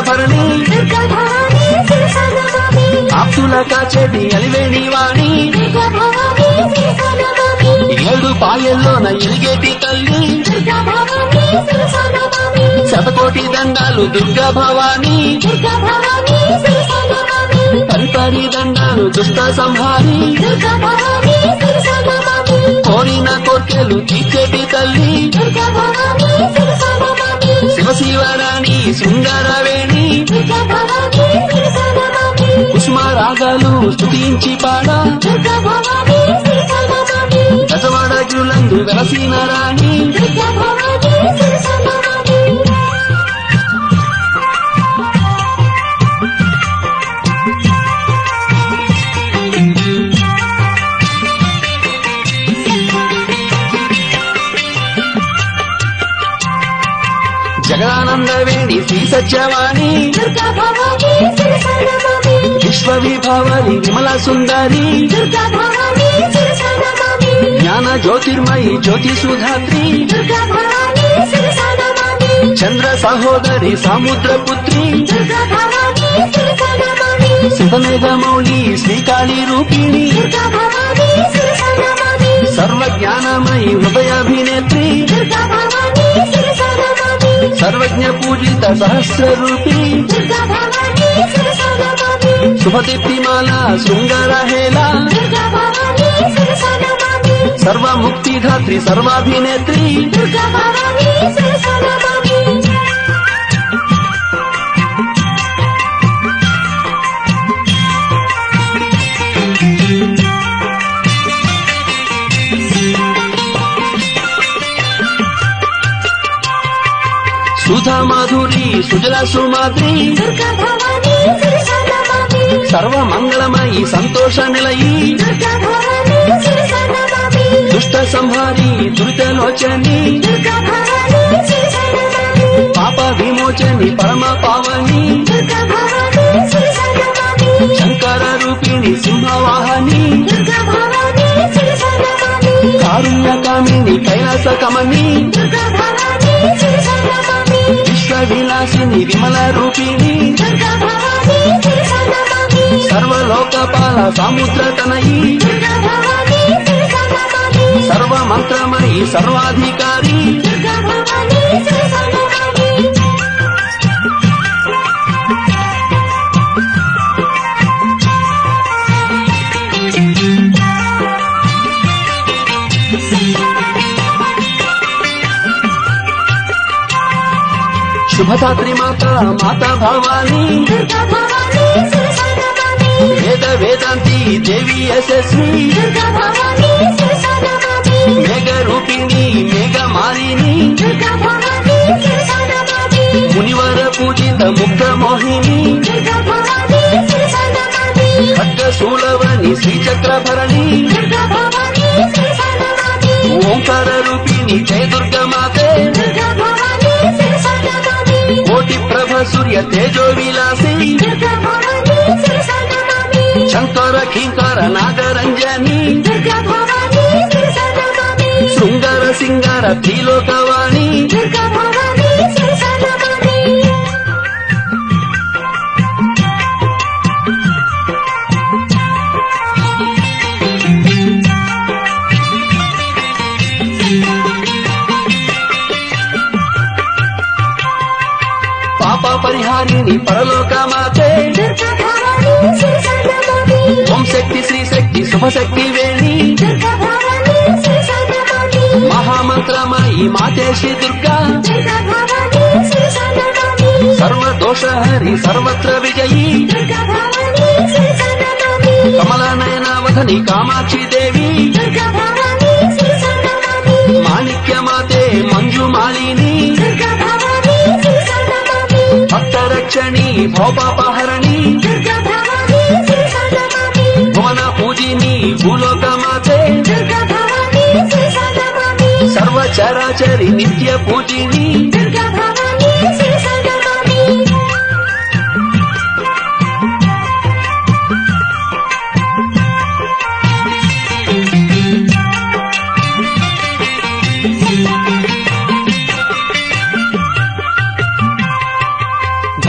భరణి దుర్గా భవానీ శిరసా నమామి ఆప్తుల కాచేటి అలివేణి వాణి దుర్గా భవానీ శిరసా నమామి ఏడు పాయల్లోన ఎలిగేటి తల్లి దుర్గా భవానీ శిరసా నమామి శతకోటి దండాలు దుర్గా భవాని దుర్గా భవానీ శిరసా నమామి పరిపరి దండాలు దుష్ట సంహారి దుర్గా భవానీ శిరసా నమామి కోరిన కోర్కెలు తీర్చేటి తల్లి దుర్గా భవానీ శిరసా నమామి శివశివరాణి శృంగారవేణి దుర్గా భవానీ శిరసా నమామి కుసుమ రాగాలు స్తుతించి పాడ దుర్గా భవానీ శిరసా నమామి గజవాడగులందు వెలసిన రాణి దుర్గా భవానీ శిరసా నమామి జగదానందవేణి శ్రీ సత్యవాణి దుర్గా భవానీ శిరసా నమామి విశ్వ విభావరి విమల సుందరి దుర్గా భవానీ శిరసా నమామి జ్ఞాన జ్యోతిర్మయి జ్యోతి సుధాత్రి దుర్గా భవానీ శిరసా నమామి చంద్ర సహోదరి సముద్ర పుత్రి దుర్గా భవానీ శిరసా నమామి శివమేఘ మౌళి శ్రీకాళి రూపిణి దుర్గా భవానీ శిరసా నమామి సర్వ జ్ఞానమయి హృదయాభినేత్రి దుర్గా భవానీ శిరసా నమామి సర్వజ్ఞ పూజిత సహస్ర రూపి దుర్గా భవానీ శిరసా నమామి శుభదీప్తిమాల శృంగార హేళ దుర్గా భవానీ శిరసా నమామి సర్వ ముక్తిధాత్రి సర్వాభినేత్రి దుర్గా భవానీ శిరసా నమామి సుధా మాధురి సుజల సుమాద్రి దుర్గా భవానీ శిరసా నమామి సర్వ మంగళమయి సంతోష నిలయి దుర్గా భవానీ శిరసా నమామి దుష్ట సంహారి దురితలోచని దుర్గా భవానీ శిరసా నమామి పాప విమోచని పరమ పావని దుర్గా భవానీ శిరసా నమామి శంకర రూపిణి సింహవాహని దుర్గా భవానీ శిరసా నమామి కారుణ్య కామిని కైలాస కమని దుర్గా భవానీ శిరసా నమామి విశ్వ విలాసిని విమల రూపిణి దుర్గా భవానీ శిరసా నమామి సర్వలోకపాల సముద్ర తనయి దుర్గా భవానీ శిరసా నమామి సర్వ మంత్రమయి సర్వాధికారి దుర్గా భవానీ శిరసా నమామి శుభదాత్రి మాత మాత భవాని దుర్గా భవానీ శిరసా నమామి వేద వేదాంతి దేవి యశస్వి దుర్గా భవానీ శిరసా నమామి మేఘ రూపిణి మేఘ మాలిని దుర్గా భవానీ శిరసా నమామి మునివర పూజిత ముగ్ధ మోహిని దుర్గా భవానీ శిరసా నమామి ఖడ్గ శూలవని శ్రీచక్రభరణి దుర్గా భవానీ శిరసా నమామి ఓంకార రూపిణి జయ దుర్గమాతే దుర్గా భవానీ శిరసా నమామి కోటి ప్రభ సూర్య తేజో విలాసి దుర్గా భవానీ శిరసా నమామి శంకర కింకర నాగరంజని దుర్గా భవానీ శిరసా నమామి శృంగార సింగార త్రిలోకవాణి దుర్గా భవానీ శిరసా నమామి పాప పరిహారిణి పరలోక మాతే దుర్గా భవానీ శిరసా నమామి ఓం శక్తి శ్రీ శక్తి శుభశక్తి వేణి దుర్గా భవానీ శిరసా నమామి మహామంత్రమయి మాతే శ్రీ దుర్గా దుర్గా భవానీ శిరసా నమామి సర్వ దోషహరి సర్వత్ర విజయీ దుర్గా భవానీ శిరసా నమామి కమల నయనావధని కామాక్షి దేవి దుర్గా భవానీ శిరసా నమామి మాణిక్య మాతే మంజు మాలిని దుర్గా భవానీ శిరసా నమామి భక్త రక్షణి భోపాపహరణి దుర్గా భవానీ శిరసా నమామి భువన పూజిని భూలోక మాతే దుర్గా భవానీ శిరసా నమామి సర్వ చరాచరి నిత్య పూజిని దుర్గా భవానీ శిరసా నమామి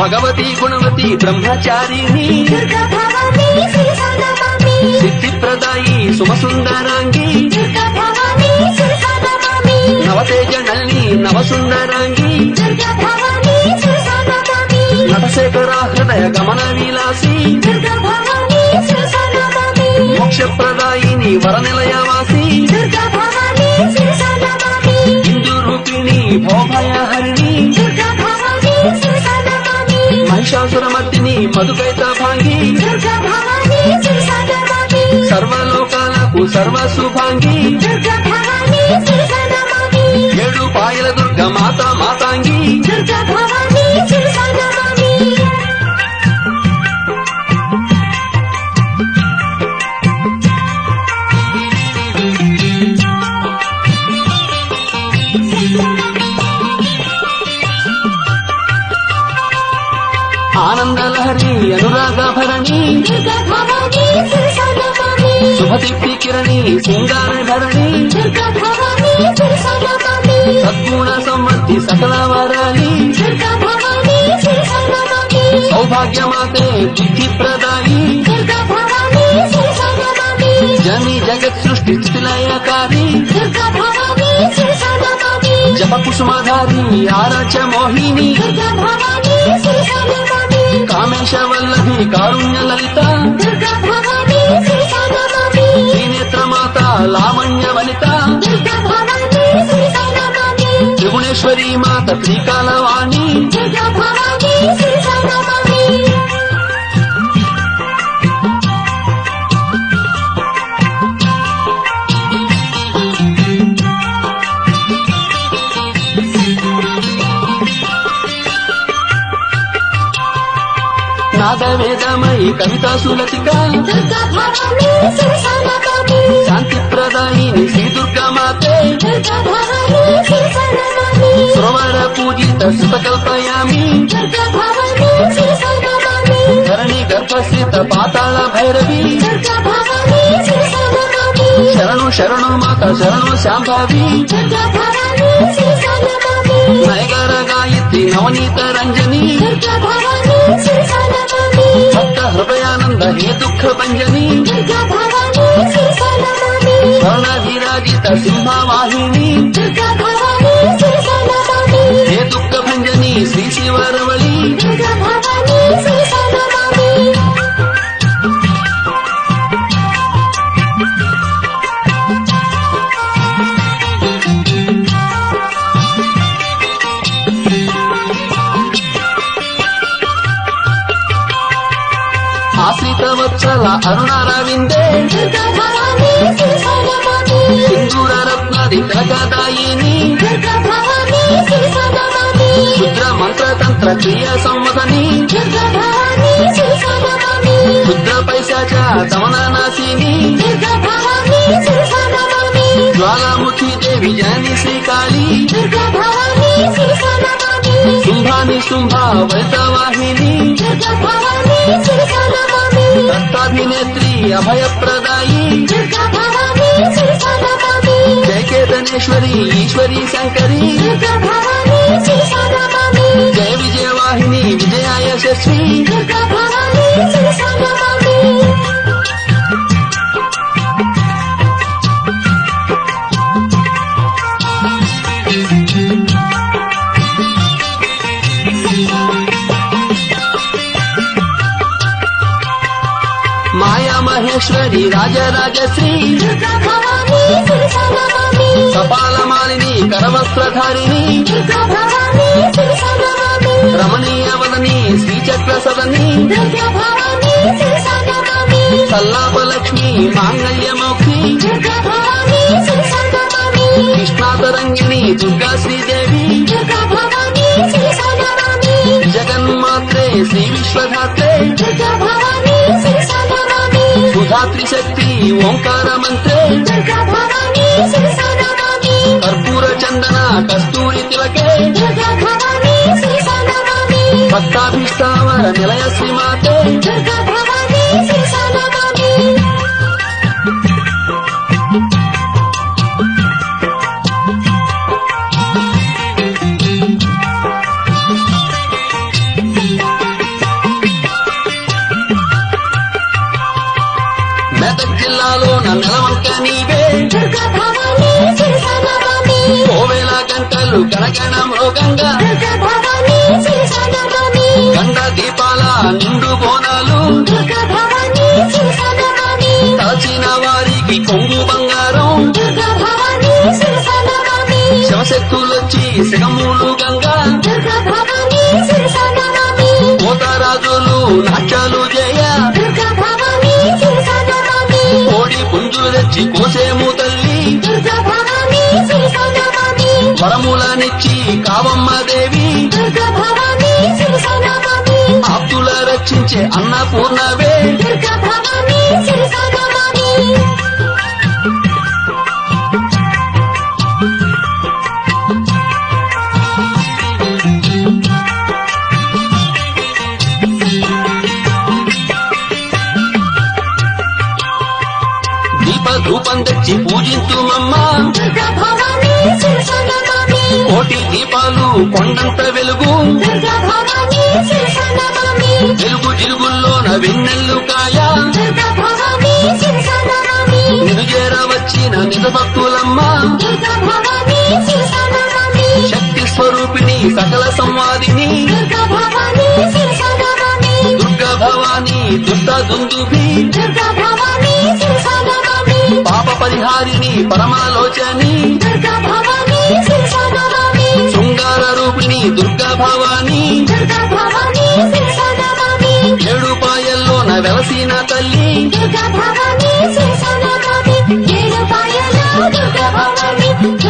భగవతి గుణవతి బ్రహ్మచారిణి దుర్గా భవానీ శ్రీ సౌందమామి సిద్ధిప్రదాయి సుమసుందరాంగి దుర్గా భవానీ శ్రీ సౌందమామి నవతేజ నల్లి నవసుందరాంగి దుర్గా భవానీ శ్రీ సౌందమామి నటశేఖర హృదయ గమన విలాసి దుర్గా భవానీ శ్రీ సౌందమామి మోక్షప్రదాయిని వరనిలయవాసి దుర్గా భవానీ శ్రీ సౌందమామి హిందూ రూపిణి భోభయహరిణి దుర్గా భవానీ శ్రీ సౌందమామి మహిషాసురమర్దిని మధుకైత భాంగి దుర్గా భవానీ శ్రీ సౌందమామి సర్వలోకాలకు సర్వశుభాంగి దుర్గా భవానీ శ్రీ సౌందమామి ఏడు పాయల దుర్గ మాత మాతాంగి దుర్గా భవానీ శ్రీ సౌందమామి ఆనందలహరి అనురాగభరణి దుర్గా భవానీ శ్రీ సౌందమామి శుభదీప్తి కిరణి సింగార ధరణి దుర్గా భవానీ శ్రీ సౌందమామి సద్గుణ సంవర్తి సకల వరాలి దుర్గా భవానీ శ్రీ సౌందమామి సౌభాగ్యమాతే బుద్ధి ప్రదాయి దుర్గా భవానీ శ్రీ సౌందమామి జని జగత్ సృష్టి స్థితిలయకారి దుర్గా భవానీ శ్రీ సౌందమామి జప కుసుమధారి ఆరాచ మోహిని దుర్గా భవానీ శ్రీ సౌందమామి కామేశ వల్లభి కారుణ్య లలిత దుర్గా భవానీ శ్రీ సౌందమామి త్రినేత్ర మాత లావణ్య వనిత దుర్గా భవానీ శ్రీ సౌందమామి త్రిగుణేశ్వరి మాత త్రికాలవాణి దుర్గా భవానీ శ్రీ సౌందమామి నాదవేదమయి కవితా సులతిక దుర్గా భవానీ శ్రీ సౌందమామి శాంతి ప్రదాయిని శ్రీ దుర్గా మాతే దుర్గా భవానీ శ్రీ సౌందమామి సురవర పూజిత సుతకల్పయామి దుర్గా భవానీ శ్రీ సౌందమామి ధరణి గర్భస్థిత పాతాళ భైరవి దుర్గా భవానీ శ్రీ సౌందమామి శరణు శరణు మాత శరణు శాంభవి దుర్గా భవానీ శ్రీ సౌందమామి నయగర గాయత్రి నవనీత రంజని దుర్గా భవానీ శ్రీ సౌందమామి భక్త హృదయానంద హే దుఃఖ భంజని దుర్గా భవానీ శ్రీ సౌందమామి స్వర్ణధిరాజిత సింహవాహిని దుర్గా భవానీ శ్రీ సౌందమామి హే దుఃఖ భంజని శ్రీ శివరవళి దుర్గా భవానీ శ్రీ సౌందమామి ఆశ్రిత వత్సల అరుణారవిందే దుర్గా భవానీ శ్రీ సౌందమామి సింధూర రత్నాది తిలకదాయిని దుర్గా భవానీ శ్రీ సౌందమామి రుద్ర మంత్ర తంత్ర క్రియ సంవదని దుర్గా భవానీ శ్రీ సౌందమామి రుద్ర పైశాచ దమన నాశిని దుర్గా భవానీ శ్రీ సౌందమామి జ్వాలాముఖి దేవి జనని శ్రీకాళి దుర్గా భవానీ శ్రీ సౌందమామి శుంభాని శుంభ వైతవాహిని దుర్గా భవానీ శ్రీ సౌందమామి దత్తాభినేత్రి అభయప్రదాయి దుర్గా భవానీ శ్రీ సౌందమామి జయకేతనేశ్వరి ఈశ్వరి శంకరి దుర్గా భవానీ శ్రీ సౌందమామి జయ విజయవాహిని విజయ యశస్వి దుర్గా భవానీ శ్రీ సౌందమామి మాయా మహేశ్వరి రాజరాజశ్రీ దుర్గా భవానీ శ్రీ సౌందమామి కపాలమాలిని కరవస్త్రధారిణి దుర్గా భవానీ శ్రీ సౌందమామి రమణీయ వదని శ్రీచక్ర సదని దుర్గా భవానీ శ్రీ సౌందమామి సల్లాపలక్ష్మి మాంగళ్యమౌఖి దుర్గా భవానీ శ్రీ సౌందమామి కృష్ణాతరంగిణి దుర్గా శ్రీదేవి దుర్గా భవానీ శ్రీ సౌందమామి జగన్మాత్రే శ్రీ విశ్వధాత్రే దుర్గా భవానీ శ్రీ సౌందమామి సుధాత్రి శక్తి ఓంకార మంత్రే దుర్గా భవానీ శ్రీ సౌందమామి కర్పూర చందన కస్తూరి తిలకే దుర్గా భవానీ శ్రీ సౌందమామి భక్తాభిష్టావర నిలయ శ్రీమాతే దుర్గా భవానీ శ్రీ సౌందమామి నెలవంక నీవే దుర్గా భవానీ శిరసానమామి కోవెల గంటలు గణగణ మృగంగా దుర్గా భవానీ శిరసానమామి గండ దీపాల నిండు బోనాలు దుర్గా భవానీ శిరసానమామి దాచిన వారికి కొంగు బంగారం దుర్గా భవానీ శిరసానమామి శివశక్తులొచ్చి సిగమూలు గంగా దుర్గా భవానీ శిరసానమామి పోతరాజులు నాట్యాలు చేయ దుర్గా భవానీ శిరసానమామి కోడి పుంజులు తెచ్చి కోసేము తల్లి దుర్గా భవానీ శిరసానమామి వరములనిచ్చి కావమ్మ దేవి దుర్గా భవానీ శిరసానమామి ఆప్తుల రక్షించే అన్నపూర్ణవే దుర్గా భవానీ శిరసానమామి దీప ధూపం తెచ్చి పూజించుమమ్మ దుర్గా భవానీ శిరసానమామి కోటి దీపాలు కొండంత వెలుగు దుర్గా భవానీ శిరసానమామి వెలుగు జిలుగుల్లోన వెన్నెల్లు కాయ దుర్గా భవానీ శిరసానమామి నిన్ను చేరవచ్చిన నిజ భక్తులమ్మ దుర్గా భవానీ శిరసానమామి శక్తి స్వరూపిణి సకల సంవాదిని దుర్గా భవానీ శిరసానమామి దుర్గా భవాని దుష్ట దుందుభి దుర్గా భవానీ శిరసానమామి పాప పరిహారిణి పరమాలోచని దుర్గా భవానీ శిరసానమామి శృంగార రూపిణి దుర్గా భవాని దుర్గా భవానీ శిరసానమామి ఏడు పాయల్లోన వెలసిన తల్లి దుర్గా భవానీ శిరసానమామి ఏడు పాయల దుర్గా భవానీ